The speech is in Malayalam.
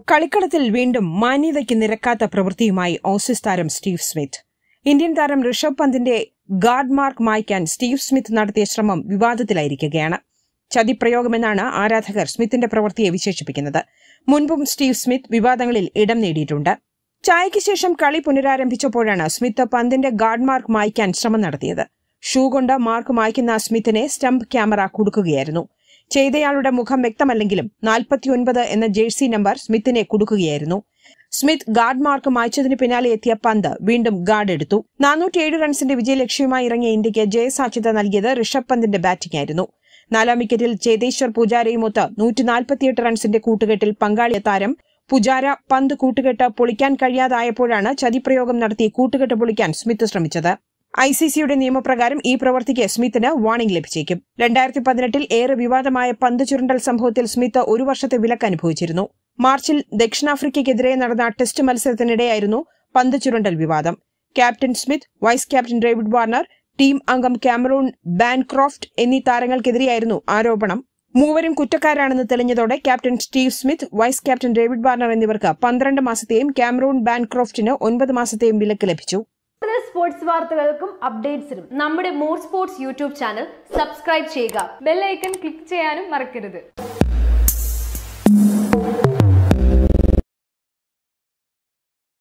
കളിക്കളത്തിൽ വീണ്ടും മാന്യതയ്ക്ക് നിരക്കാത്ത പ്രവൃത്തിയുമായി ഓസീസ് താരം സ്റ്റീവ് സ്മിത്ത് ഇന്ത്യൻ താരം ഋഷഭ് പന്തിന്റെ ഗാർഡ് മാർക്ക് മായ്ക്കാൻ സ്റ്റീവ് സ്മിത്ത് നടത്തിയ ശ്രമം വിവാദത്തിലായിരിക്കുകയാണ് ചതിപ്രയോഗമെന്നാണ് ആരാധകർ സ്മിത്തിന്റെ പ്രവൃത്തിയെ വിശേഷിപ്പിക്കുന്നത് മുൻപും സ്റ്റീവ് സ്മിത്ത് വിവാദങ്ങളിൽ ഇടം നേടിയിട്ടുണ്ട് ചായയ്ക്ക് ശേഷം കളി പുനരാരംഭിച്ചപ്പോഴാണ് സ്മിത്ത് പന്തിന്റെ ഗാർഡ് മാർക്ക് മായ്ക്കാൻ ശ്രമം നടത്തിയത് ഷൂ കൊണ്ട് മാർക്ക് മായ്ക്കുന്ന സ്മിത്തിനെ സ്റ്റംപ് ക്യാമറ കുടുക്കുകയായിരുന്നു ചെയ്തയാളുടെ മുഖം വ്യക്തമല്ലെങ്കിലും നാൽപ്പത്തിയൊൻപത് എന്ന ജേഴ്സി നമ്പർ സ്മിത്തിനെ കുടുക്കുകയായിരുന്നു സ്മിത്ത് ഗാർഡ് മാർക്ക് മായ്ച്ചതിന് പിന്നാലെ എത്തിയ പന്ത് വീണ്ടും ഗാർഡ് എടുത്തു നാനൂറ്റിയേഴ് റൺസിന്റെ വിജയലക്ഷ്യവുമായി ഇറങ്ങിയ ഇന്ത്യയ്ക്ക് ജയസാധ്യത നൽകിയത് ഋഷഭ് പന്തിന്റെ ബാറ്റിംഗ് ആയിരുന്നു നാലാം വിക്കറ്റിൽ ചേതേശ്വർ പൂജാരയുമൊത്ത് നൂറ്റി നാൽപ്പത്തിയെട്ട് റൺസിന്റെ കൂട്ടുകെട്ടിൽ പങ്കാളിയ താരം പുജാര പന്ത് കൂട്ടുകെട്ട് പൊളിക്കാൻ കഴിയാതായപ്പോഴാണ് ചതിപ്രയോഗം നടത്തി കൂട്ടുകെട്ട് പൊളിക്കാൻ സ്മിത്ത് ശ്രമിച്ചത് ഐ സി സിയുടെ നിയമപ്രകാരം ഈ പ്രവൃത്തിക്ക് സ്മിത്തിന് വാണിംഗ് ലഭിച്ചേക്കും രണ്ടായിരത്തി പതിനെട്ടിൽ ഏറെ വിവാദമായ പന്ത് ചുരുണ്ടൽ സംഭവത്തിൽ സ്മിത്ത് ഒരു വർഷത്തെ വിലക്ക് അനുഭവിച്ചിരുന്നു മാർച്ചിൽ ദക്ഷിണാഫ്രിക്കയ്ക്കെതിരെ നടന്ന ടെസ്റ്റ് മത്സരത്തിനിടെയായിരുന്നു പന്ത് ചുരുണ്ടൽ വിവാദം captain Smith vice captain David Warner team അംഗം കാമറൂൺ ബാൻക്രോഫ്റ്റ് എന്നീ താരങ്ങൾക്കെതിരെയായിരുന്നു ആരോപണം മൂവരും കുറ്റക്കാരാണെന്ന് തെളിഞ്ഞതോടെ captain Steve Smith vice captain David Warner എന്നിവർക്ക് പന്ത്രണ്ട് മാസത്തെയും കാമറൂൺ ബാൻക്രോഫ്റ്റിന് ഒൻപത് മാസത്തെയും വിലക്ക് ലഭിച്ചു കൂടുതൽ സ്പോർട്സ് വാർത്തകൾക്കും അപ്ഡേറ്റ്സിനും നമ്മുടെ more sports YouTube channel subscribe ചെയ്യുക ബെല്ലൈക്കൺ ക്ലിക്ക് ചെയ്യാനും മറക്കരുത്